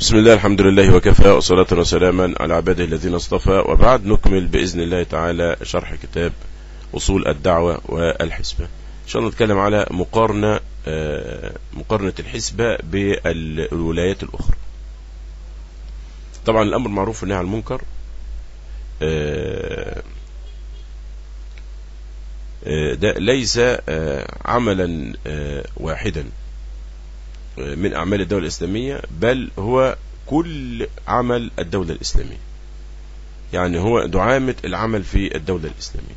بسم الله الحمد لله وكفى وصلاة وسلاما على عباده الذين اصطفى وبعد نكمل بإذن الله تعالى شرح كتاب أصول الدعوة والحسبة إن شاء الله نتكلم على مقارنة مقارنة الحسبة بالولايات الأخرى طبعا الأمر معروف أنها على المنكر ده ليس عملا واحدا من أعمال الدولة الإسلامية بل هو كل عمل الدولة الإسلامية يعني هو دعامة العمل في الدولة الإسلامية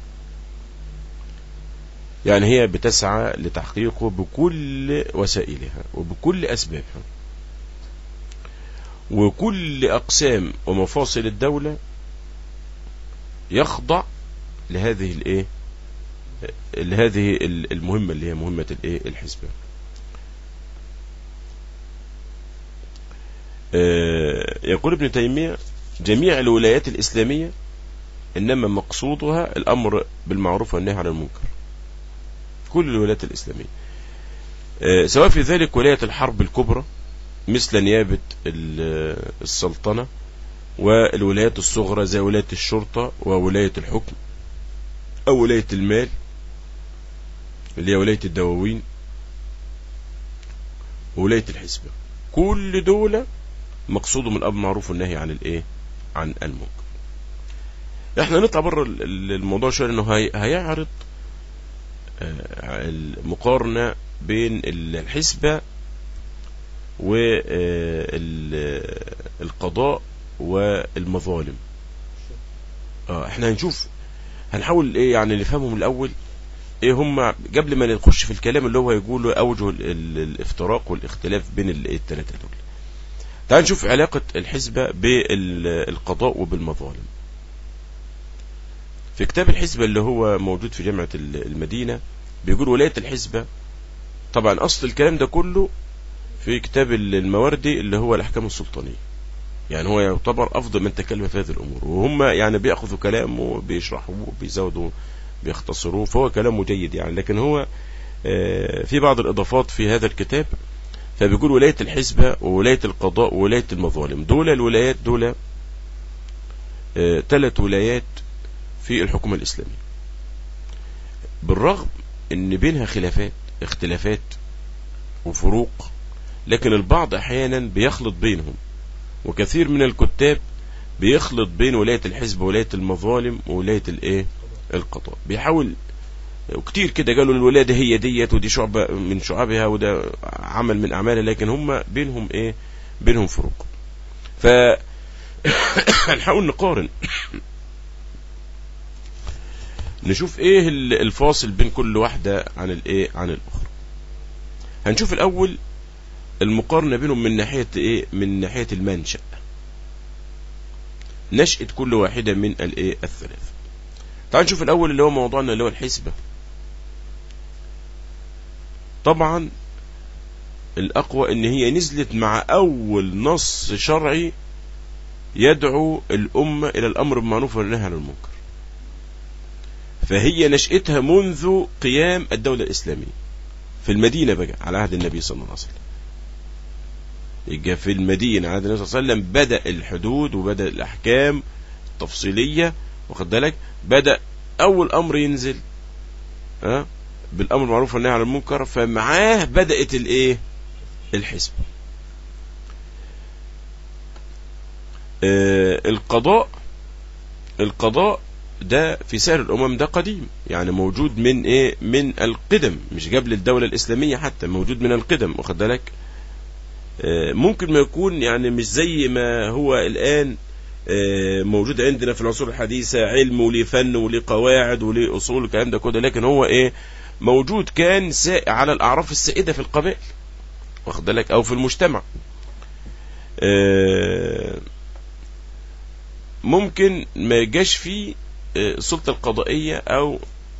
يعني هي بتسعى لتحقيقه بكل وسائلها وبكل أسبابها وكل أقسام ومفاصل الدولة يخضع لهذه الايه لهذه المهمة اللي هي مهمة الايه الحزب يقول ابن تيمية جميع الولايات الإسلامية إنما مقصودها الأمر بالمعروف والنهي عن المنكر كل الولايات الإسلامية سواء في ذلك ولاية الحرب الكبرى مثل نيابة السلطنة والولايات الصغرى زي ولاية الشرطة وولاية الحكم أو ولاية المال اللي هي ولاية الدواوين وولاية الحسبة كل دولة مقصوده من الأمر معروف والنهي عن الإيه عن المنكر احنا نطلع بره الموضوع شوية انه هيعرض المقارنة بين الحسبة والقضاء والمظالم اه احنا هنشوف هنحاول ايه يعني نفهمهم الاول ايه هم قبل ما نخش في الكلام اللي هو يقوله اوجه الافتراق والاختلاف بين الثلاثه دول تعال نشوف علاقة الحسبة بالقضاء وبالمظالم في كتاب الحسبة اللي هو موجود في جامعة المدينة بيقول ولاية الحسبة طبعا أصل الكلام ده كله في كتاب المواردي اللي هو الأحكام السلطانية يعني هو يعتبر أفضل من تكلم في هذه الأمور وهم يعني بيأخذوا كلامه وبيشرحوه وبيزودوا بيختصروه فهو كلامه جيد يعني لكن هو في بعض الإضافات في هذا الكتاب فبيقول ولاية الحسبة وولاية القضاء وولاية المظالم دول الولايات دول ثلاث ولايات في الحكومة الإسلامية بالرغم ان بينها خلافات اختلافات وفروق لكن البعض احيانا بيخلط بينهم وكثير من الكتاب بيخلط بين ولاية الحزب وولاية المظالم وولاية الايه القضاء بيحاول وكتير كده قالوا الولاية دي هي ديت ودي شعبة من شعبها وده عمل من اعمالها لكن هم بينهم ايه بينهم فروق ف هنحاول نقارن نشوف ايه الفاصل بين كل واحدة عن الايه عن الاخرى هنشوف الاول المقارنة بينهم من ناحية ايه من ناحية المنشأ نشأة كل واحدة من الايه الثلاث تعال نشوف الاول اللي هو موضوعنا اللي هو الحسبة طبعا الاقوى ان هي نزلت مع اول نص شرعي يدعو الامة الى الامر بالمعروف والنهي عن المنكر فهي نشأتها منذ قيام الدولة الإسلامية في المدينة بقى على عهد النبي صلى الله عليه وسلم يبقى في المدينة على عهد النبي صلى الله عليه وسلم بدأ الحدود وبدأ الأحكام التفصيلية واخد بالك بدأ أول أمر ينزل ها بالأمر المعروف والنهي عن المنكر فمعاه بدأت الإيه الحسب آه القضاء القضاء ده في سائر الأمم ده قديم يعني موجود من إيه من القدم مش قبل الدولة الإسلامية حتى موجود من القدم واخد بالك آه ممكن ما يكون يعني مش زي ما هو الآن آه موجود عندنا في العصور الحديثة علم وليه فن وليه قواعد وليه أصول الكلام ده كله لكن هو إيه موجود كان سائع على الأعراف السائدة في القبائل واخد بالك أو في المجتمع آه ممكن ما يجاش فيه السلطة القضائية أو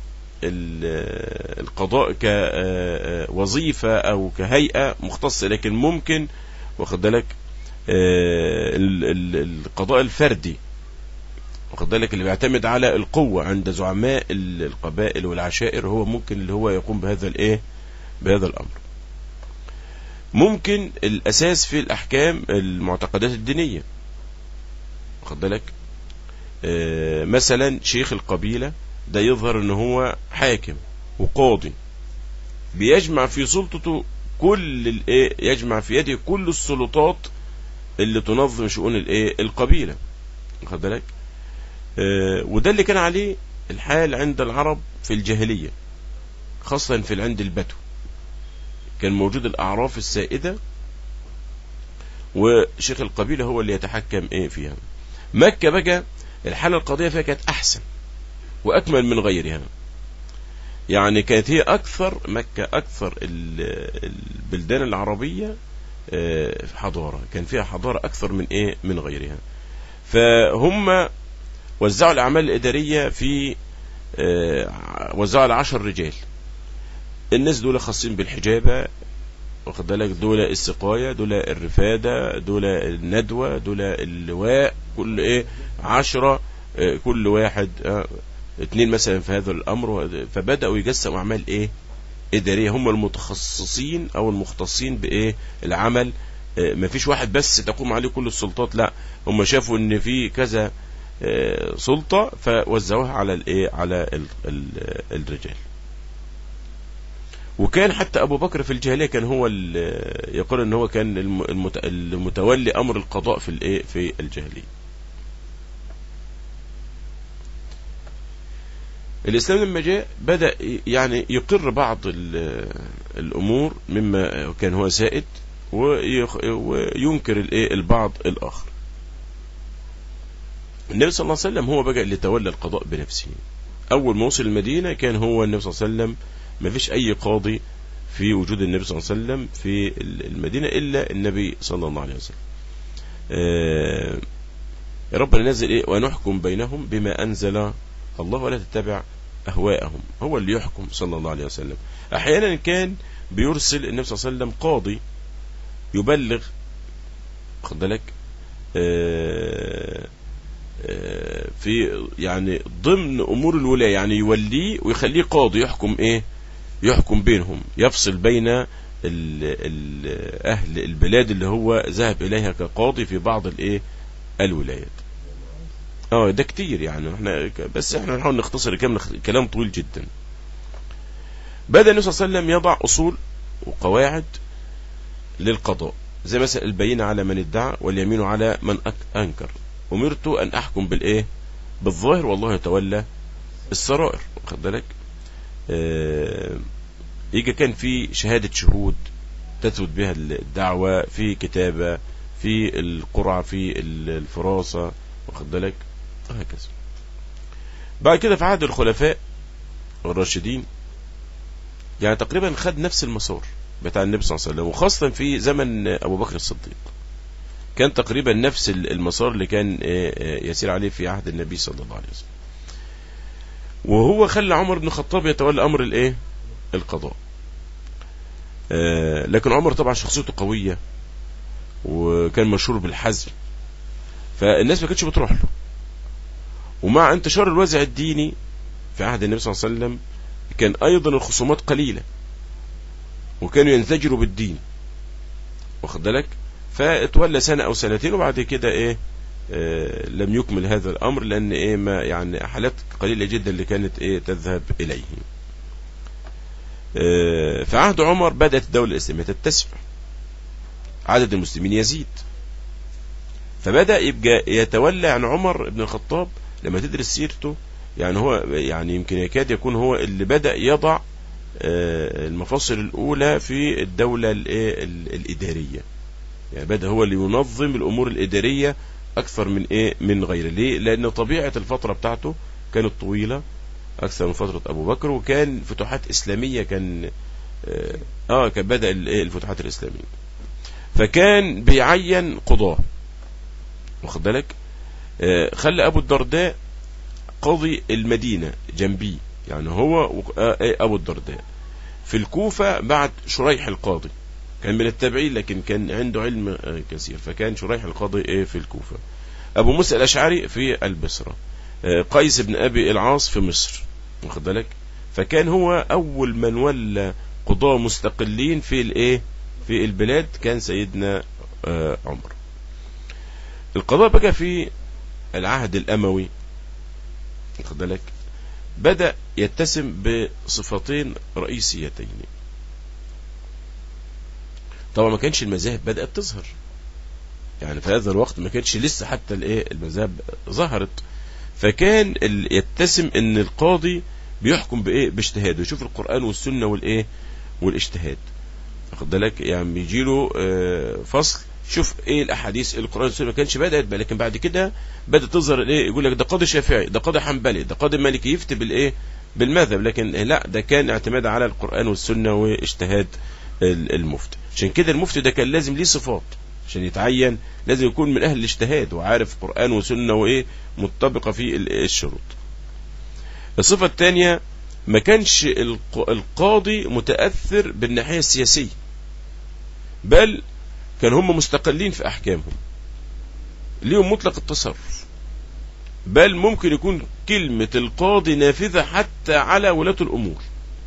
القضاء كوظيفة أو كهيئة مختصة لكن ممكن واخد بالك القضاء الفردي واخد بالك اللي بيعتمد على القوة عند زعماء القبائل والعشائر هو ممكن اللي هو يقوم بهذا الايه بهذا الأمر ممكن الاساس في الاحكام المعتقدات الدينيه واخد بالك آه، مثلا شيخ القبيله ده يظهر ان هو حاكم وقاضي بيجمع في سلطته كل الايه يجمع في يده كل السلطات اللي تنظم شؤون الايه القبيله واخد بالك آه، وده اللي كان عليه الحال عند العرب في الجاهليه خاصه في عند البتو كان موجود الاعراف السائده وشيخ القبيله هو اللي يتحكم ايه فيها مكه بقى الحاله القضيه فيها كانت احسن واكمل من غيرها يعني كانت هي اكثر مكه اكثر البلدان العربيه آه، حضاره كان فيها حضاره اكثر من ايه من غيرها فهم وزعوا الاعمال الاداريه في آه، وزعوا على عشر رجال الناس دول خاصين بالحجابه واخد بالك دول السقايه دول الرفاده دول الندوه دول اللواء كل ايه عشرة آه، كل واحد اثنين مثلا في هذا الامر فبداوا يجسموا اعمال ايه اداريه هم المتخصصين او المختصين بايه العمل آه، ما فيش واحد بس تقوم عليه كل السلطات لا هم شافوا ان في كذا آه، سلطه فوزعوها على الايه على ال ال الرجال وكان حتى ابو بكر في الجاهليه كان هو يقول ان هو كان المتولي امر القضاء في الايه في الجاهليه الإسلام لما جاء بدأ يعني يقر بعض الأمور مما كان هو سائد وينكر البعض الآخر النبي صلى الله عليه وسلم هو بقى اللي تولى القضاء بنفسه أول ما وصل المدينة كان هو النبي صلى الله عليه وسلم ما فيش أي قاضي في وجود النبي صلى الله عليه وسلم في المدينة إلا النبي صلى الله عليه وسلم آه ربنا نزل إيه ونحكم بينهم بما أنزل الله ولا تتبع أهواءهم هو اللي يحكم صلى الله عليه وسلم أحيانا كان بيرسل النبي صلى الله عليه وسلم قاضي يبلغ خد بالك آه، آه، في يعني ضمن امور الولايه يعني يوليه ويخليه قاضي يحكم ايه يحكم بينهم يفصل بين ال ال اهل البلاد اللي هو ذهب اليها كقاضي في بعض الايه الولايات اه ده كتير يعني احنا بس احنا نحاول نختصر الكلام كلام طويل جدا بدأ النبي صلى الله عليه وسلم يضع أصول وقواعد للقضاء زي مثلا البينة على من ادعى واليمين على من أنكر أمرت أن أحكم بالإيه بالظاهر والله يتولى السرائر واخد بالك آه يجي كان في شهادة شهود تثبت بها الدعوة في كتابة في القرعة في الفراسة واخد بالك وهكذا بعد كده في عهد الخلفاء الراشدين يعني تقريبا خد نفس المسار بتاع النبي صلى الله عليه وسلم وخاصة في زمن أبو بكر الصديق كان تقريبا نفس المسار اللي كان آه، آه، يسير عليه في عهد النبي صلى الله عليه وسلم وهو خلى عمر بن الخطاب يتولى أمر الايه القضاء آه، لكن عمر طبعا شخصيته قوية وكان مشهور بالحزم فالناس ما كانتش بتروح له ومع انتشار الوازع الديني في عهد النبي صلى الله عليه وسلم كان أيضا الخصومات قليلة وكانوا ينزجروا بالدين واخد بالك فاتولى سنة أو سنتين وبعد كده إيه آه لم يكمل هذا الأمر لأن إيه ما يعني حالات قليلة جدا اللي كانت إيه تذهب إليه آه في عهد عمر بدأت الدولة الإسلامية تتسع عدد المسلمين يزيد فبدأ يبقى يتولى عن عمر بن الخطاب لما تدرس سيرته يعني هو يعني يمكن يكاد يكون هو اللي بدأ يضع آه، المفاصل الأولى في الدولة الإدارية يعني بدأ هو اللي ينظم الأمور الإدارية أكثر من إيه من غيره ليه لأن طبيعة الفترة بتاعته كانت طويلة أكثر من فترة أبو بكر وكان فتوحات إسلامية كان آه, آه كان بدأ الفتوحات الإسلامية فكان بيعين قضاة واخد بالك آه خلى أبو الدرداء قاضي المدينة جنبي يعني هو آه، إيه، أبو الدرداء في الكوفة بعد شريح القاضي كان من التابعين لكن كان عنده علم آه، كثير فكان شريح القاضي إيه في الكوفة أبو موسى الأشعري في البصرة آه، قيس بن أبي العاص في مصر واخد بالك فكان هو أول من ولى قضاة مستقلين في الإيه في البلاد كان سيدنا آه، عمر القضاء بقى في العهد الأموي واخد بالك بدأ يتسم بصفتين رئيسيتين طبعا ما كانش المذاهب بدأت تظهر يعني في هذا الوقت ما كانش لسه حتى الايه المذاهب ظهرت فكان ال- يتسم ان القاضي بيحكم بايه باجتهاد ويشوف القرآن والسنة والايه والاجتهاد واخد بالك يعني بيجي له آه، فصل شوف ايه الاحاديث القران والسنه ما كانش بدات بقى، لكن بعد كده بدات تظهر الايه يقول لك ده قاضي شافعي ده قاضي حنبلي ده قاضي مالكي يفتي بالايه بالمذهب لكن لا ده كان اعتماد على القران والسنه واجتهاد ال- المفتي عشان كده المفتي ده كان لازم ليه صفات عشان يتعين لازم يكون من اهل الاجتهاد وعارف قران وسنه وايه متطابقه في ال- الشروط الصفه الثانيه ما كانش الق- القاضي متاثر بالناحيه السياسيه بل كان هم مستقلين في احكامهم ليهم مطلق التصرف بل ممكن يكون كلمة القاضي نافذة حتى على ولاة الأمور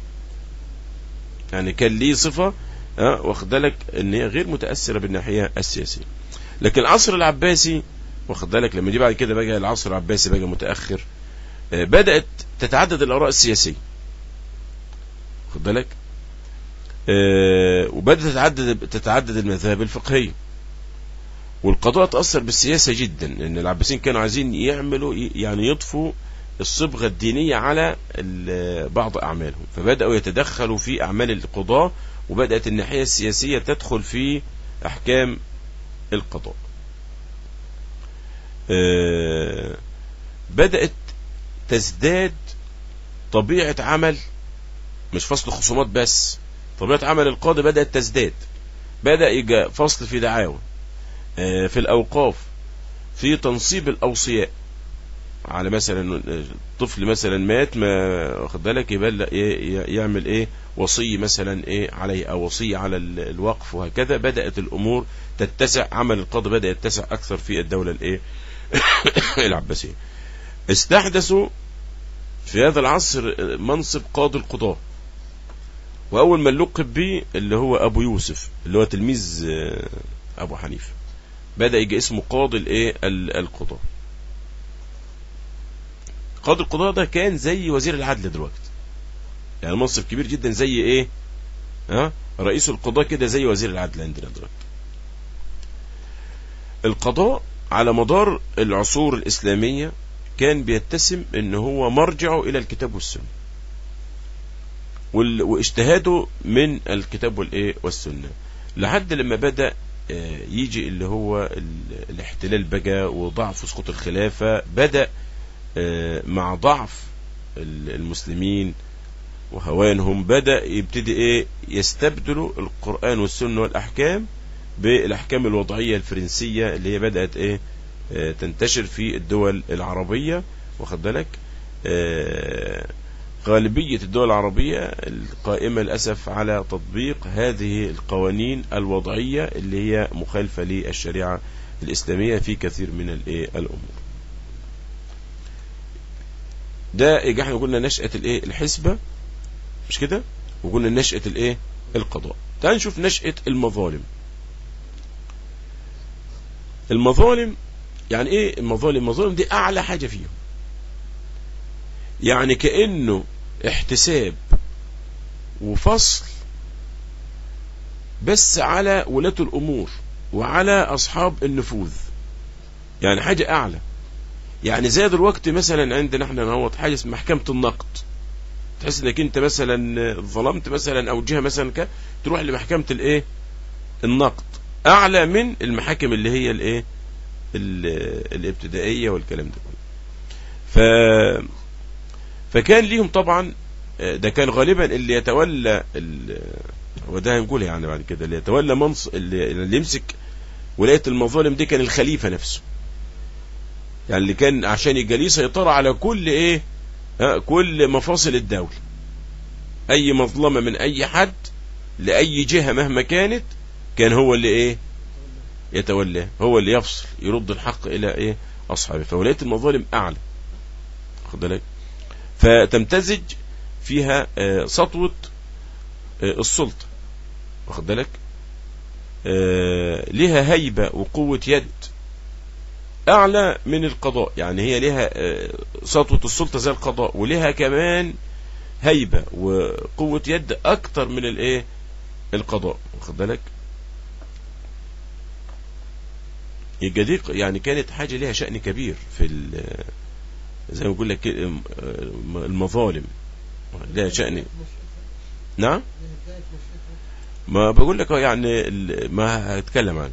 يعني كان ليه صفة ها، واخد بالك ان هي غير متأثرة بالناحية السياسية لكن العصر العباسي واخد بالك لما دي بعد كده بقى العصر العباسي بقى متأخر آه، بدأت تتعدد الآراء السياسية واخد بالك آه، وبدأت تتعدد تتعدد المذاهب الفقهية والقضاء تأثر بالسياسة جدا لأن العباسيين كانوا عايزين يعملوا يعني يضفوا الصبغة الدينية على ال- بعض أعمالهم فبدأوا يتدخلوا في أعمال القضاء وبدأت الناحية السياسية تدخل في أحكام القضاء آه، بدأت تزداد طبيعة عمل مش فصل خصومات بس طبيعة عمل القاضي بدأت تزداد بدأ يجي فصل في دعاوى آه، في الأوقاف في تنصيب الأوصياء على مثلا طفل مثلا مات ما واخد بالك يبقى لا- ي- ي- يعمل ايه وصي مثلا ايه عليه او وصي على ال- الوقف وهكذا بدأت الامور تتسع عمل القاضي بدأ يتسع اكثر في الدولة الايه العباسية استحدثوا في هذا العصر منصب قاضي القضاة واول من لقب به اللي هو ابو يوسف اللي هو تلميذ آه، ابو حنيفه بدا يجي اسمه قاضي الايه ال- القضاء قاضي القضاء ده كان زي وزير العدل دلوقتي يعني منصب كبير جدا زي ايه ها رئيس القضاء كده زي وزير العدل عندنا دلوقتي القضاء على مدار العصور الإسلامية كان بيتسم ان هو مرجعه الى الكتاب والسنة وال- واجتهاده من الكتاب والايه والسنة لحد لما بدأ آه، يجي اللي هو ال- الاحتلال بقى وضعف وسقوط الخلافة بدأ آه، مع ضعف ال- المسلمين وهوانهم بدأ يبتدي ايه يستبدلوا القرآن والسنة والأحكام بالأحكام الوضعية الفرنسية اللي هي بدأت ايه آه، تنتشر في الدول العربية واخد بالك آه، غالبية الدول العربية القائمة للأسف على تطبيق هذه القوانين الوضعية اللي هي مخالفة للشريعة الإسلامية في كثير من الإيه الأمور ده يجي احنا قلنا نشأة الايه الحسبة مش كده وقلنا نشأة الايه القضاء تعال نشوف نشأة المظالم المظالم يعني ايه المظالم المظالم دي اعلى حاجة فيهم يعني كأنه احتساب وفصل بس على ولاة الامور وعلى اصحاب النفوذ يعني حاجة اعلى يعني زي دلوقتي مثلا عندنا احنا نهوت حاجه اسمها محكمه النقد تحس انك انت مثلا ظلمت مثلا او جهه مثلا ك... تروح لمحكمه الايه النقد اعلى من المحاكم اللي هي الايه ال- الابتدائيه والكلام ده كله ف فكان ليهم طبعا آه، ده كان غالبا اللي يتولى ال... وده هنقول يعني بعد كده اللي يتولى منصب اللي, اللي يمسك ولايه المظالم دي كان الخليفه نفسه يعني اللي كان عشان يبقى ليه سيطرة على كل ايه ها كل مفاصل الدولة اي مظلمة من اي حد لاي جهة مهما كانت كان هو اللي ايه يتولاه هو اللي يفصل يرد الحق الى ايه اصحابه فولاية المظالم اعلى خد بالك فتمتزج فيها آه، سطوة آه، السلطة واخد بالك آه، لها هيبة وقوة يد أعلى من القضاء يعني هي لها آه، سطوة السلطة زي القضاء ولها كمان هيبة وقوة يد أكتر من الإيه القضاء واخد بالك يبقى دي يعني كانت حاجة لها شأن كبير في ال- زي ما بقول لك كده، آه، المظالم لها شأن نعم ما بقول لك أهو يعني ال- ما هتكلم عنه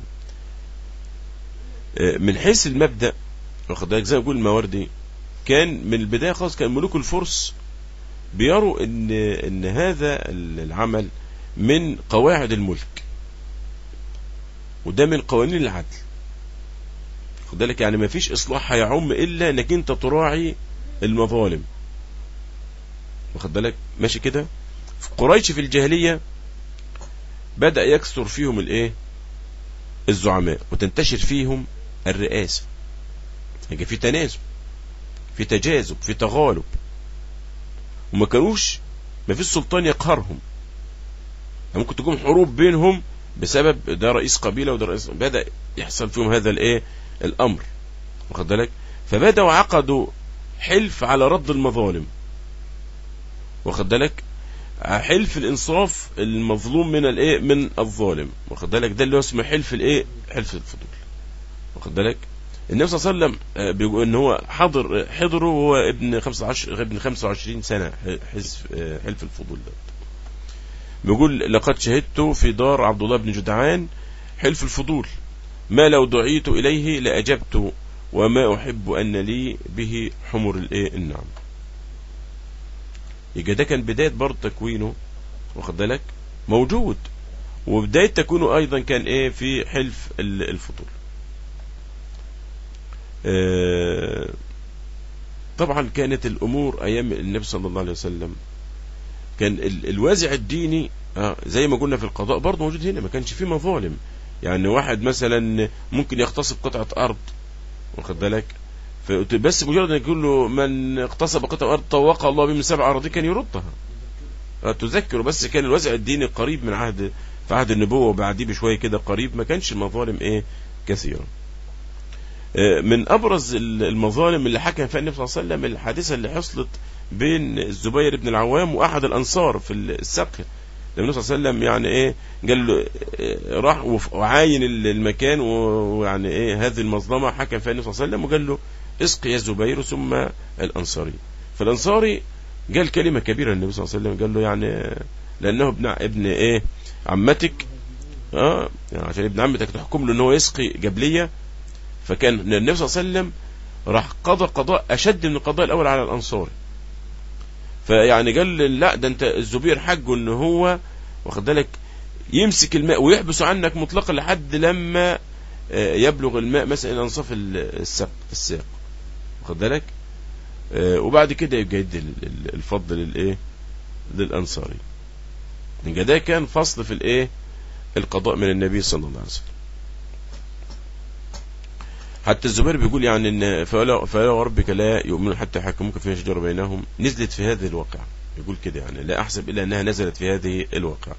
آه، من حيث المبدأ واخد بالك زي ما بقول الماوردي كان من البداية خالص كان ملوك الفرس بيروا ان ان هذا العمل من قواعد الملك وده من قوانين العدل خد بالك يعني ما فيش اصلاح هيعم الا انك انت تراعي المظالم واخد بالك ماشي كده في قريش في الجاهليه بدأ يكثر فيهم الايه الزعماء وتنتشر فيهم الرئاسة يبقى في تنازل في تجاذب في تغالب وما كانوش ما فيش سلطان يقهرهم يعني ممكن تكون حروب بينهم بسبب ده رئيس قبيلة وده رئيس بدأ يحصل فيهم هذا الايه الامر واخد بالك فبدأوا عقدوا حلف على رد المظالم واخد بالك حلف الانصاف المظلوم من الايه من الظالم واخد بالك ده اللي هو اسمه حلف الايه حلف الفضول واخد بالك النبي صلى الله عليه وسلم آه، بيقول ان هو حضر حضره وهو ابن 15 ابن 25 سنه حزب آه، حلف الفضول ده بيقول لقد شهدت في دار عبد الله بن جدعان حلف الفضول ما لو دعيت اليه لاجبت وما احب ان لي به حمر الايه النعم يبقى ده كان بدايه برضه تكوينه واخد بالك موجود وبدايه تكوينه ايضا كان ايه في حلف ال- الفضول آه، طبعا كانت الامور ايام النبي صلى الله عليه وسلم كان ال- الوازع الديني آه، زي ما قلنا في القضاء برضه موجود هنا ما كانش فيه مظالم يعني واحد مثلا ممكن يغتصب قطعة ارض واخد بالك ف- بس مجرد ان يقول له من اغتصب قطعة ارض طوق الله به من سبع اراضي كان يردها آه، تذكروا بس كان الوازع الديني قريب من عهد في عهد النبوة وبعديه بشوية كده قريب ما كانش المظالم ايه كثيرة من ابرز المظالم اللي حكم فيها النبي صلى الله عليه وسلم الحادثه اللي حصلت بين الزبير بن العوام واحد الانصار في السقي النبي صلى الله عليه وسلم يعني ايه قال له إيه، راح وف- وعاين المكان و- ويعني ايه هذه المظلمه حكم فيها النبي صلى الله عليه وسلم وقال له اسقي يا زبير ثم الانصاري فالانصاري قال كلمه كبيره للنبي صلى الله عليه وسلم قال له يعني لانه ابن ابن ايه عمتك اه يعني عشان ابن عمتك تحكم له ان هو يسقي جبليه فكان النبي صلى الله عليه وسلم راح قضى قضاء اشد من القضاء الاول على الانصار فيعني قال لا ده انت الزبير حقه ان هو واخد بالك يمسك الماء ويحبس عنك مطلقا لحد لما آه، يبلغ الماء مثلا الى انصاف ال- الساق الساق واخد بالك آه، وبعد كده يبقى يدي ال- ال- الفضل للايه للانصاري يبقى ده كان فصل في الايه القضاء من النبي صلى الله عليه وسلم حتى الزبير بيقول يعني ان فلا فلا وربك لا يؤمنون حتى يحكموك فيما شجر بينهم نزلت في هذه الواقعة يقول كده يعني لا احسب الا انها نزلت في هذه الواقعة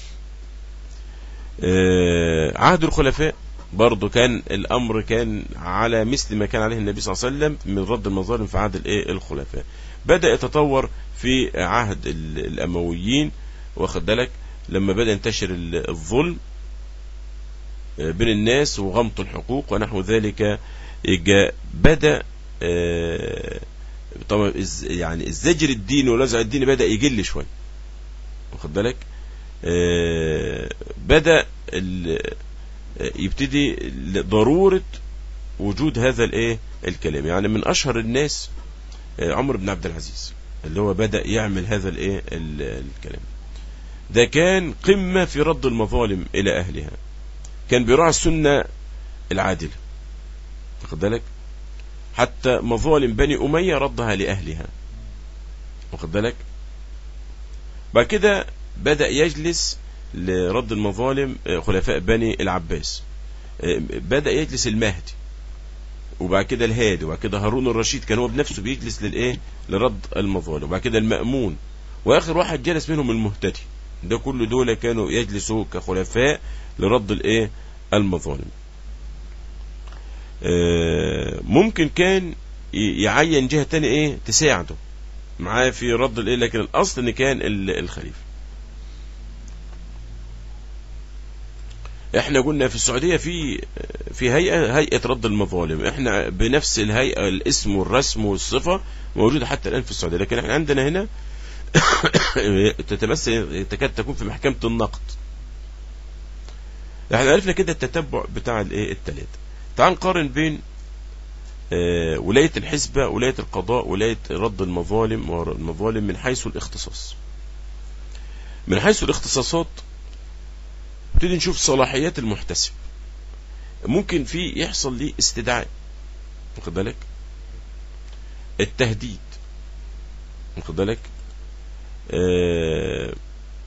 آه، عهد الخلفاء برضه كان الامر كان على مثل ما كان عليه النبي صلى الله عليه وسلم من رد المظالم في عهد الايه الخلفاء بدا يتطور في عهد ال- الامويين واخد بالك لما بدا ينتشر ال- الظلم بين الناس وغمط الحقوق ونحو ذلك جاء بدا آه، طبعا الز- يعني الزجر الديني والوزع الديني بدا يقل شويه واخد بالك آه، بدا ال- آه، يبتدي ضروره وجود هذا الايه الكلام يعني من اشهر الناس آه، عمر بن عبد العزيز اللي هو بدا يعمل هذا الايه ال- الكلام ده كان قمه في رد المظالم الى اهلها كان بيراعي السنة العادلة واخد بالك حتى مظالم بني أمية ردها لأهلها واخد بالك بعد كده بدأ يجلس لرد المظالم آه، خلفاء بني العباس آه، بدأ يجلس المهدي وبعد كده الهادي وبعد كده هارون الرشيد كان هو بنفسه بيجلس للايه لرد المظالم وبعد كده المأمون واخر واحد جلس منهم المهتدي ده كل دول كانوا يجلسوا كخلفاء لرد الايه المظالم آه، ممكن كان ي- يعين جهة تانية ايه تساعده معاه في رد الايه لكن الاصل ان كان ال- الخليفة احنا قلنا في السعودية في في هيئة هيئة رد المظالم احنا بنفس الهيئة الاسم والرسم والصفة موجودة حتى الان في السعودية لكن احنا عندنا هنا تتمثل تكاد تكون في محكمة النقد احنا عرفنا كده التتبع بتاع الايه التلاتة تعال نقارن بين آه، ولاية الحسبة ولاية القضاء ولاية رد المظالم والمظالم من حيث الاختصاص من حيث الاختصاصات نبتدي نشوف صلاحيات المحتسب ممكن في يحصل ليه استدعاء واخد بالك التهديد واخد بالك آه،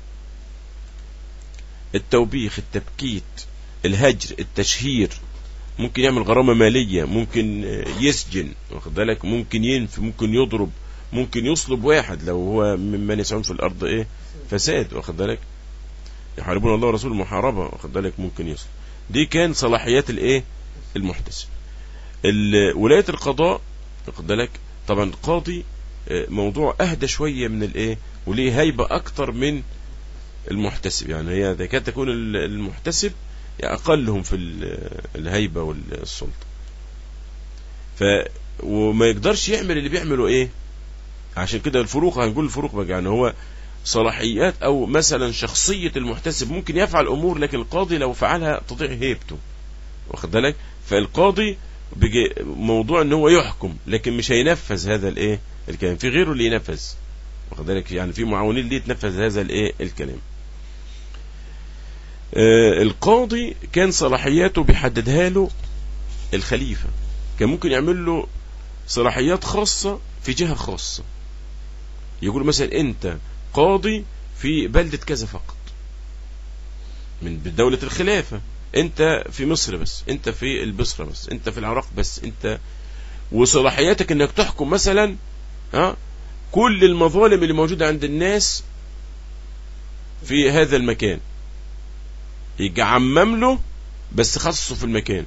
التوبيخ التبكيت الهجر التشهير ممكن يعمل غرامة مالية ممكن آه، يسجن واخد بالك ممكن ينفي ممكن يضرب ممكن يصلب واحد لو هو ممن يسعون في الأرض إيه فساد واخد بالك يحاربون الله ورسوله محاربة واخد بالك ممكن يصلب دي كان صلاحيات الإيه المحتسب ال- ولاية القضاء واخد بالك طبعا القاضي آه، موضوع أهدى شوية من الإيه وليه هيبة أكتر من المحتسب يعني هي تكاد تكون ال- المحتسب أقلهم في ال- الهيبة والسلطة ف وما يقدرش يعمل اللي بيعمله ايه عشان كده الفروق هنقول الفروق بقى يعني هو صلاحيات او مثلا شخصية المحتسب ممكن يفعل امور لكن القاضي لو فعلها تضيع هيبته واخد بالك فالقاضي بيجي موضوع ان هو يحكم لكن مش هينفذ هذا الايه الكلام في غيره اللي ينفذ واخد بالك يعني في معاونين ليه تنفذ هذا الايه الكلام آه القاضي كان صلاحياته بيحددها له الخليفة كان ممكن يعمل له صلاحيات خاصة في جهة خاصة يقول مثلا انت قاضي في بلدة كذا فقط من دولة الخلافة انت في مصر بس انت في البصرة بس انت في العراق بس انت وصلاحياتك انك تحكم مثلا ها كل المظالم اللي موجودة عند الناس في هذا المكان يجي عمم له بس خصصه في المكان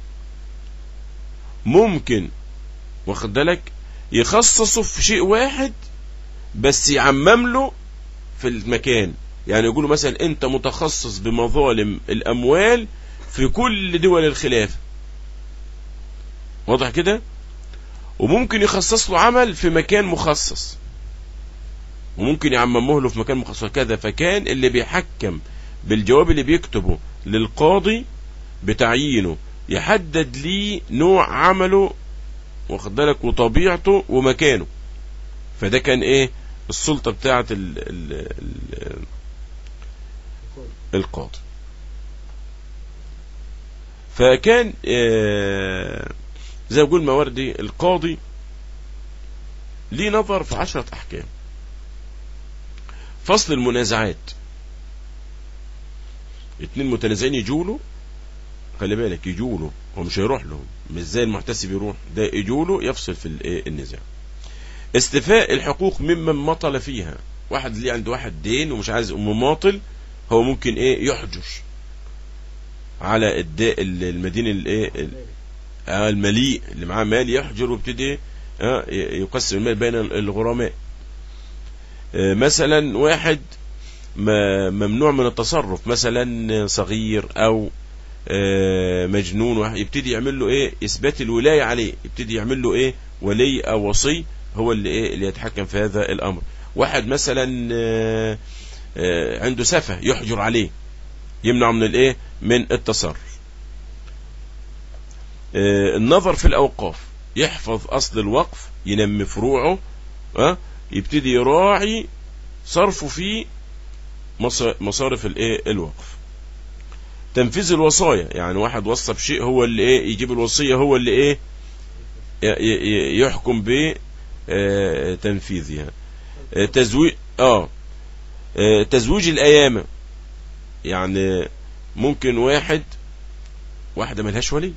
ممكن واخد بالك يخصصه في شيء واحد بس يعمم له في المكان يعني يقولوا مثلا انت متخصص بمظالم الاموال في كل دول الخلافة واضح كده وممكن يخصص له عمل في مكان مخصص وممكن يعممه له في مكان مخصص كذا فكان اللي بيحكم بالجواب اللي بيكتبه للقاضي بتعيينه يحدد ليه نوع عمله واخد بالك وطبيعته ومكانه فده كان ايه السلطة بتاعة ال ال ال القاضي فكان آه زي ما يقول مواردي القاضي ليه نظر في عشرة أحكام فصل المنازعات اتنين متنازعين يجولوا خلي بالك يجولوا هو مش هيروح لهم مش زي المحتسب يروح ده يجوله يفصل في الايه النزاع استيفاء الحقوق ممن مطل فيها واحد ليه عند واحد دين ومش عايز مماطل هو ممكن ايه يحجر على الداء المدين الايه المليء اللي معاه مال يحجر ويبتدي يقسم المال بين الغرماء مثلا واحد ممنوع من التصرف مثلا صغير او مجنون يبتدي يعمل له ايه اثبات الولايه عليه يبتدي يعمل له ايه ولي او وصي هو اللي ايه اللي يتحكم في هذا الامر واحد مثلا عنده سفه يحجر عليه يمنع من الايه من التصرف النظر في الاوقاف يحفظ اصل الوقف ينمي فروعه يبتدي يراعي صرفه في مصارف الايه الوقف تنفيذ الوصايا يعني واحد وصى بشيء هو اللي ايه يجيب الوصيه هو اللي ايه يحكم ب تنفيذها تزويج اه تزويج الايام يعني ممكن واحد واحده ملهاش ولي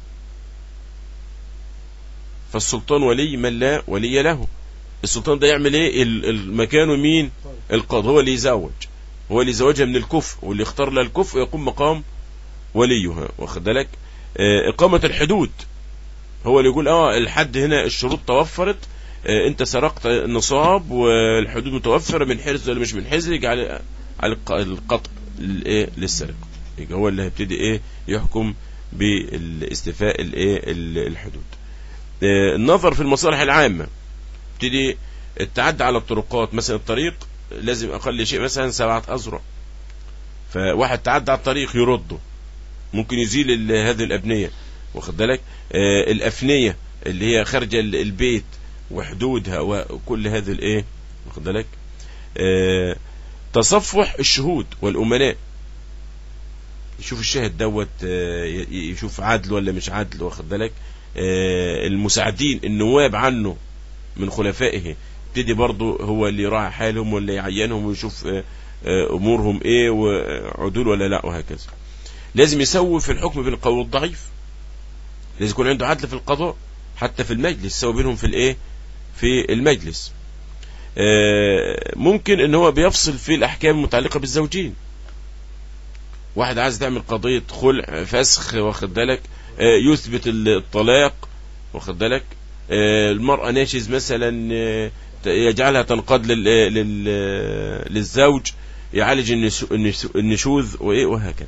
فالسلطان ولي من لا ولي له السلطان ده يعمل ايه المكانه مين القاضي هو اللي يزوج هو اللي زوجها من الكفء واللي اختار لها الكفء يقوم مقام وليها واخد بالك آه، إقامة الحدود هو اللي يقول اه الحد هنا الشروط توفرت آه، انت سرقت نصاب والحدود متوفرة من حرز ولا مش من حرز يجي على على الق- القطع للايه للسرقة يبقى هو اللي هيبتدي ايه يحكم بالاستيفاء الايه ال- الحدود آه، النظر في المصالح العامة يبتدي التعدي على الطرقات مثلا الطريق لازم اقل شيء مثلا سبعة اذرع فواحد تعدى على الطريق يرده ممكن يزيل ال- هذه الابنية واخد بالك آه الافنية اللي هي خارجة ال- البيت وحدودها وكل هذه الايه واخد بالك آه تصفح الشهود والامناء يشوف الشاهد دوت آه، ي- يشوف عدل ولا مش عدل واخد بالك آه، المساعدين النواب عنه من خلفائه يبتدي برضه هو اللي يراعي حالهم ولا يعينهم ويشوف آه، آه، امورهم ايه وعدول ولا لا وهكذا لازم يسوي في الحكم بين القوي والضعيف لازم يكون عنده عدل في القضاء حتى في المجلس يسوي بينهم في الايه في المجلس آه، ممكن ان هو بيفصل في الاحكام المتعلقه بالزوجين واحد عايز تعمل قضيه خلع فسخ واخد بالك آه، يثبت الطلاق واخد بالك آه، المراه ناشز مثلا آه، ت- يجعلها تنقاد لل لل للزوج يعالج النشو- النشو- النشوذ وايه وهكذا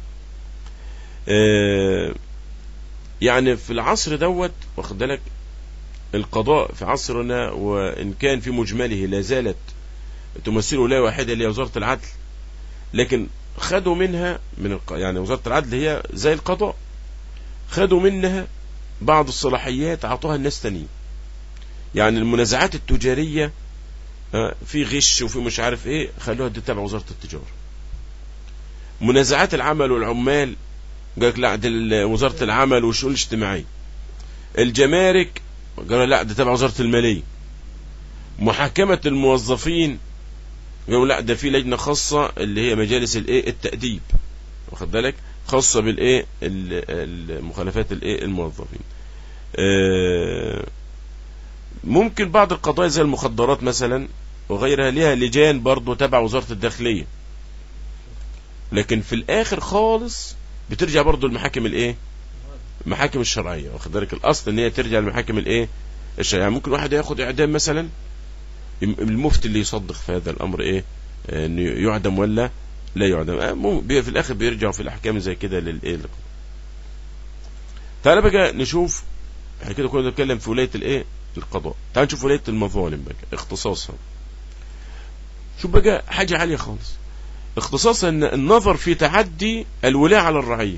آه، يعني في العصر دوت واخد بالك القضاء في عصرنا وان كان في مجمله لا زالت تمثل ولايه واحده اللي هي وزاره العدل لكن خدوا منها من الق... يعني وزاره العدل هي زي القضاء خدوا منها بعض الصلاحيات اعطوها الناس تانيين يعني المنازعات التجاريه آه، في غش وفي مش عارف ايه خلوها دي تبع وزاره التجاره منازعات العمل والعمال قال لك لا دي ال- وزاره العمل والشؤون الاجتماعيه الجمارك قالوا لا ده تبع وزاره الماليه محاكمه الموظفين قالوا لا ده في لجنه خاصه اللي هي مجالس الايه التاديب واخد بالك خاصه بالايه ال- المخالفات الايه الموظفين آه، ممكن بعض القضايا زي المخدرات مثلا وغيرها ليها لجان برضه تبع وزاره الداخليه لكن في الاخر خالص بترجع برضه المحاكم الايه المحاكم الشرعيه واخد بالك الاصل ان هي ترجع للمحاكم الايه الشرعيه يعني ممكن واحد ياخد اعدام مثلا الم- المفتي اللي يصدق في هذا الامر ايه آه، انه يعدم ولا لا يعدم آه، مو- بي- في الاخر بيرجعوا في الاحكام زي كده للايه للقضاء. تعالى بقى نشوف احنا كده كنا بنتكلم في ولايه الايه القضاء تعال نشوف ولايه المظالم بقى اختصاصها شوف بقى حاجه عاليه خالص اختصاصها ان النظر في تعدي الولاء على الرعيه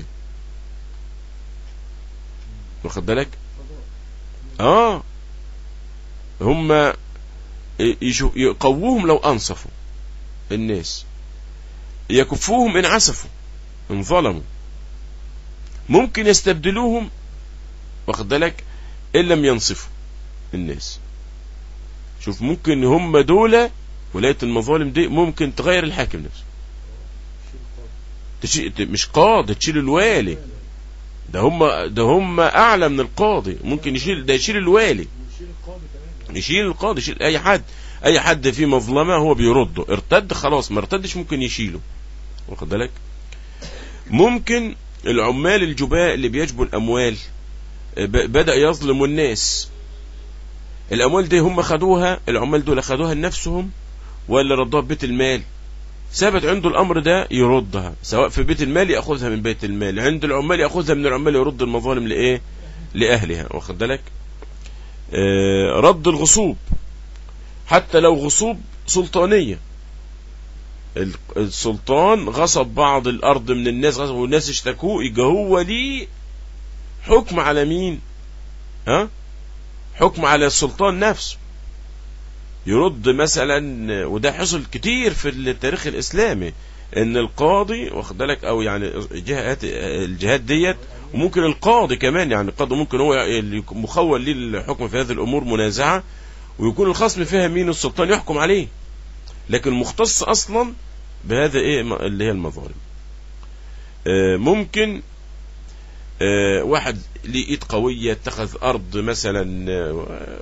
واخد بالك اه هم يشو- يقووهم لو انصفوا الناس يكفوهم ان عسفوا ان ظلموا ممكن يستبدلوهم واخد بالك ان لم ينصفوا الناس شوف ممكن هم دول ولايه المظالم دي ممكن تغير الحاكم نفسه تشي... ت- مش قاضي تشيل الوالي ده هم ده هم اعلى من القاضي ممكن يشيل ده يشيل الوالي ويشيل القاضي كمان يشيل القاضي يشيل اي حد اي حد فيه مظلمه هو بيرده ارتد خلاص ما ارتدش ممكن يشيله واخد بالك ممكن العمال الجباء اللي بيجبوا الاموال ب- بدا يظلموا الناس الاموال دي هم خدوها العمال دول خدوها لنفسهم ولا ردوها في بيت المال ثابت عنده الامر ده يردها سواء في بيت المال ياخذها من بيت المال عند العمال ياخذها من العمال يرد المظالم لايه لاهلها واخد بالك آه، رد الغصوب حتى لو غصوب سلطانية ال- السلطان غصب بعض الأرض من الناس غصب والناس اشتكوه يبقى هو ليه حكم على مين ها حكم على السلطان نفسه يرد مثلا وده حصل كتير في التاريخ الإسلامي ان القاضي واخد بالك او يعني جهات الجهات ديت وممكن القاضي كمان يعني القاضي ممكن هو اللي يكون مخول ليه الحكم في هذه الامور منازعه ويكون الخصم فيها مين السلطان يحكم عليه لكن مختص اصلا بهذا ايه اللي هي المظالم آه، ممكن آه، واحد ليه ايد قويه اتخذ ارض مثلا آه،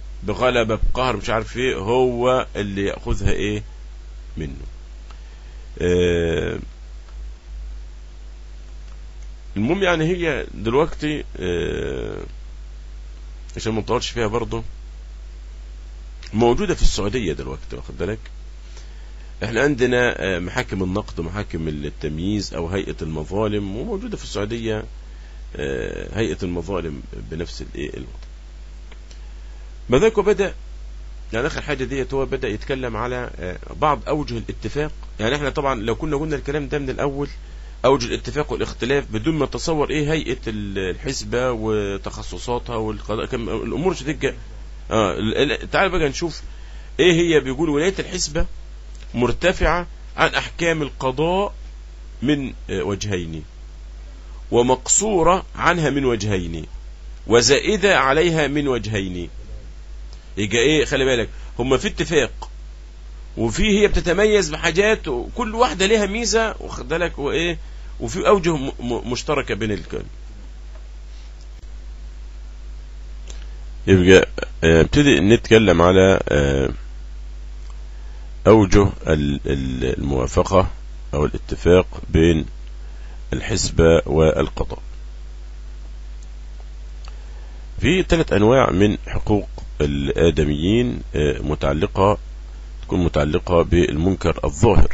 بغلبه بقهر مش عارف ايه هو اللي ياخذها ايه منه آه، المهم يعني هي دلوقتي آه، عشان ما نطولش فيها برضه موجودة في السعودية دلوقتي واخد بالك احنا عندنا آه، محاكم النقد ومحاكم التمييز او هيئة المظالم وموجودة في السعودية آه، هيئة المظالم بنفس الايه الوضع مذاكو بدأ يعني اخر حاجة ديت هو بدأ يتكلم على آه، بعض اوجه الاتفاق يعني احنا طبعا لو كنا قلنا الكلام ده من الاول اوجه الاتفاق والاختلاف بدون ما نتصور ايه هيئة الحسبة وتخصصاتها والقضاء كم الامور مش هتبقى اه ال- ال- تعال بقى نشوف ايه هي بيقول ولاية الحسبة مرتفعة عن احكام القضاء من آه، وجهين ومقصورة عنها من وجهين وزائدة عليها من وجهين يبقى ايه خلي بالك هما في اتفاق وفي هي بتتميز بحاجات وكل واحدة ليها ميزة واخد بالك وايه وفي اوجه م- م- مشتركة بين الكل يبقى آه، ابتدي نتكلم على آه، اوجه ال- ال- الموافقة او الاتفاق بين الحسبة والقضاء في ثلاث انواع من حقوق الادميين آه، متعلقة تكون متعلقة بالمنكر الظاهر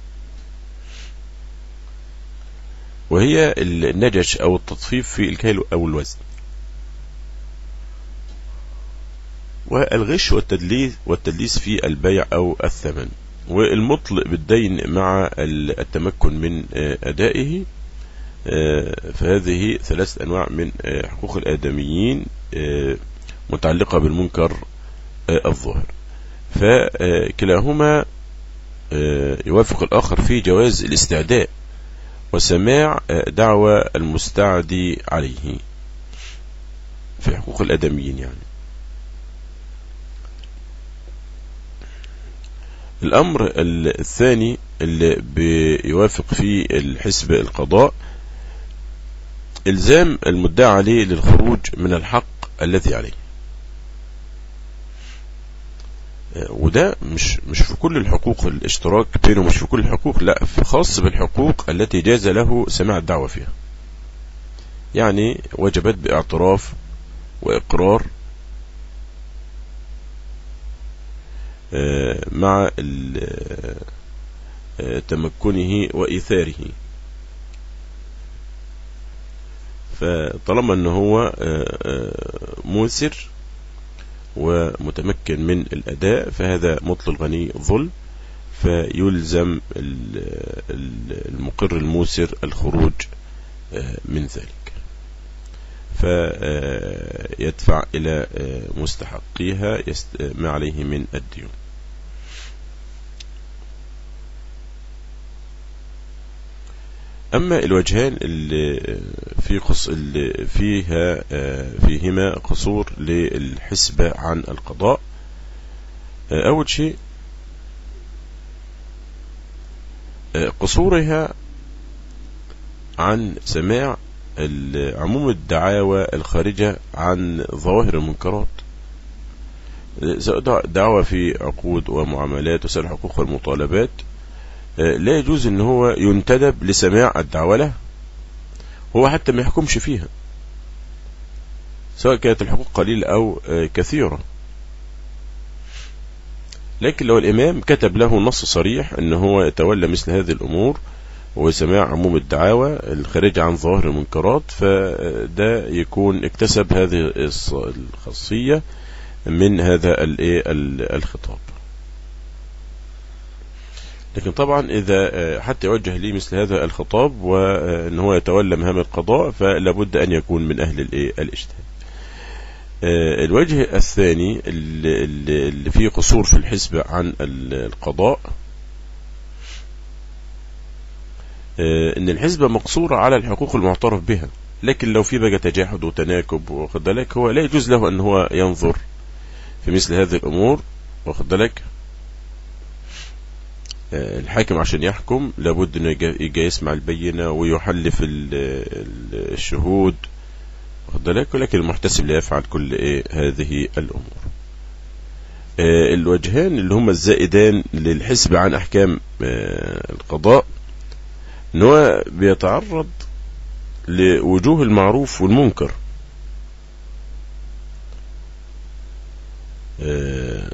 وهي النجش او التطفيف في الكيل او الوزن والغش والتدليس والتدليس في البيع او الثمن والمطل بالدين مع التمكن من آه، ادائه آه، فهذه ثلاث انواع من آه، حقوق الادميين آه، متعلقة بالمنكر آه، الظاهر فكلاهما آه، يوافق الآخر في جواز الاستعداء وسماع آه، دعوى المستعدي عليه في حقوق الأدميين يعني الأمر ال- الثاني اللي بيوافق فيه الحسب القضاء إلزام المدعى عليه للخروج من الحق الذي عليه وده مش مش في كل الحقوق الاشتراك بينه مش في كل الحقوق لا في خاص بالحقوق التي جاز له سماع الدعوة فيها يعني وجبت باعتراف وإقرار آه، مع ال- آه، تمكنه وإيثاره فطالما ان هو آه، آه، موسر ومتمكن من الأداء فهذا مطل الغني ظلم فيلزم ال- ال- المقر الموسر الخروج آه، من ذلك فيدفع إلى آه، مستحقيها يست- ما عليه من الديون أما الوجهان اللي في قص اللي فيها آه، فيهما قصور للحسبة عن القضاء آه، أول شيء آه، قصورها عن سماع ال- عموم الدعاوى الخارجة عن ظواهر المنكرات آه، سواء دع- دعوى في عقود ومعاملات وسائل الحقوق والمطالبات آه، لا يجوز ان هو ينتدب لسماع الدعوة له هو حتى ما يحكمش فيها سواء كانت الحقوق قليلة او آه، كثيرة لكن لو الامام كتب له نص صريح ان هو يتولى مثل هذه الامور وسماع عموم الدعاوى الخارجة عن ظواهر المنكرات فده يكون اكتسب هذه الص- الخاصية من هذا الايه ال- الخطاب لكن طبعا إذا آه، حتى يوجه لي مثل هذا الخطاب وأن هو يتولى مهام القضاء فلابد أن يكون من أهل الإيه؟ الاجتهاد آه، الوجه الثاني اللي اللي- اللي فيه قصور في الحسبة عن ال- القضاء آه، ان الحسبة مقصورة على الحقوق المعترف بها لكن لو في بقى تجاحد وتناكب واخد بالك هو لا يجوز له ان هو ينظر في مثل هذه الامور واخد بالك آه، الحاكم عشان يحكم لابد انه يجا يجا يسمع البينة ويحلف ال- ال- الشهود واخد بالك ولكن المحتسب لا يفعل كل ايه هذه الامور آه، الوجهان اللي هما الزائدان للحسب عن أحكام آه، القضاء ان هو بيتعرض لوجوه المعروف والمنكر آه،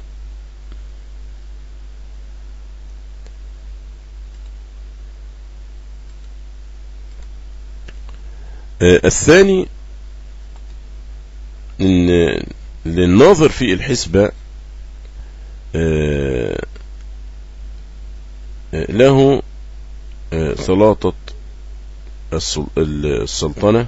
آه، الثاني ان للناظر في الحسبة آه، له سلاطة السلطنة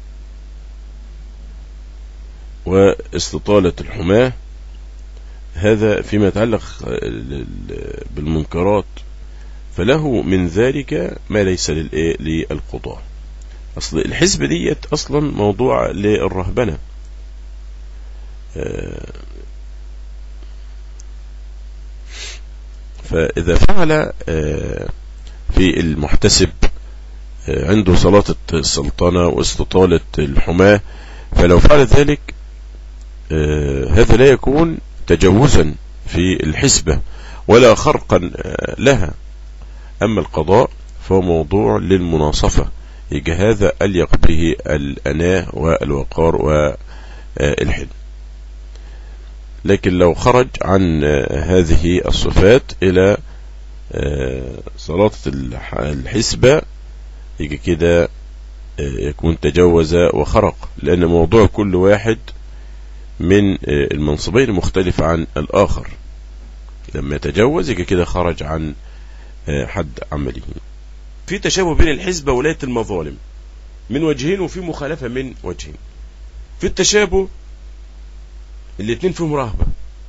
واستطالة الحماة هذا فيما يتعلق بالمنكرات فله من ذلك ما ليس للقضاء أصل الحزب ديت أصلا موضوع للرهبنة آه، فإذا فعل آه، في المحتسب آه، عنده صلاة السلطنة واستطالة الحماة فلو فعل ذلك هذا لا يكون تجوزا في الحسبة ولا خرقا لها أما القضاء فهو موضوع للمناصفة يجي هذا أليق به الأناه والوقار والحلم لكن لو خرج عن هذه الصفات إلى صلاة الحسبة يجي كده يكون تجوز وخرق لأن موضوع كل واحد من المنصبين مختلف عن الآخر لما يتجوز يجي كده خرج عن حد عمله في تشابه بين الحزب وولاية المظالم من وجهين وفي مخالفة من وجهين في التشابه الاثنين فيهم رهبة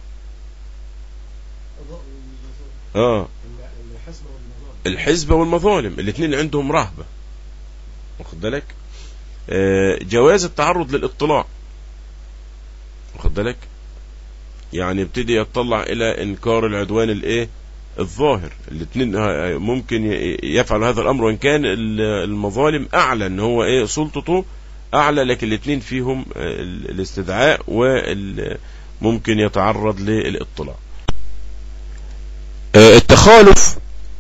اه الحزب والمظالم الاثنين عندهم رهبة واخد بالك آه جواز التعرض للاطلاع واخد بالك يعني ابتدي يطلع الى انكار العدوان الايه الظاهر الاثنين ممكن يفعل هذا الامر وان كان المظالم اعلى ان هو ايه سلطته اعلى لكن الاثنين فيهم الاستدعاء وممكن يتعرض للاطلاع التخالف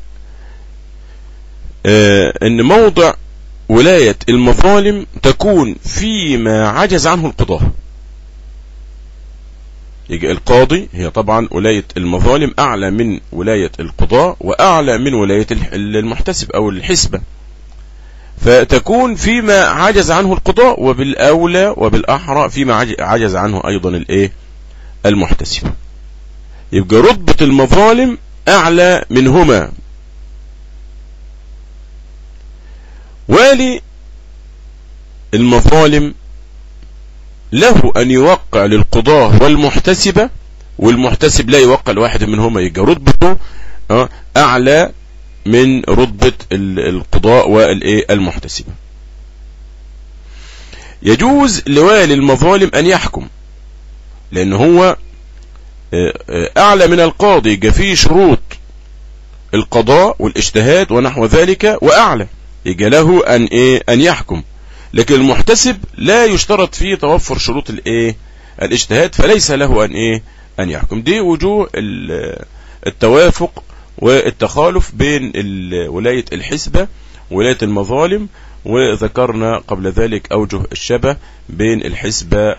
ان موضع ولاية المظالم تكون فيما عجز عنه القضاء يجي القاضي هي طبعا ولاية المظالم أعلى من ولاية القضاء وأعلى من ولاية المحتسب أو الحسبة فتكون فيما عجز عنه القضاء وبالأولى وبالأحرى فيما عجز عنه أيضا الإيه المحتسب يبقى رتبة المظالم أعلى منهما والي المظالم له أن يوقع للقضاة والمحتسبة والمحتسب لا يوقع لواحد منهما يبقى رتبته أعلى من رتبة القضاء والمحتسبة يجوز لوالي المظالم أن يحكم لأن هو أعلى من القاضي يبقى فيه شروط القضاء والاجتهاد ونحو ذلك وأعلى يبقى له أن, إيه أن يحكم لكن المحتسب لا يشترط فيه توفر شروط الايه الاجتهاد فليس له ان ايه ان يحكم دي وجوه التوافق والتخالف بين ولاية الحسبة ولاية المظالم وذكرنا قبل ذلك أوجه الشبه بين الحسبة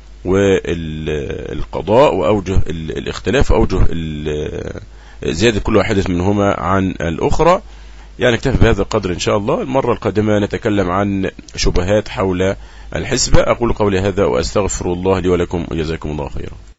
والقضاء وأوجه الاختلاف أوجه زيادة كل واحدة منهما عن الأخرى يعني اكتفي بهذا القدر إن شاء الله المرة القادمة نتكلم عن شبهات حول الحسبة أقول قولي هذا وأستغفر الله لي ولكم وجزاكم الله خيرا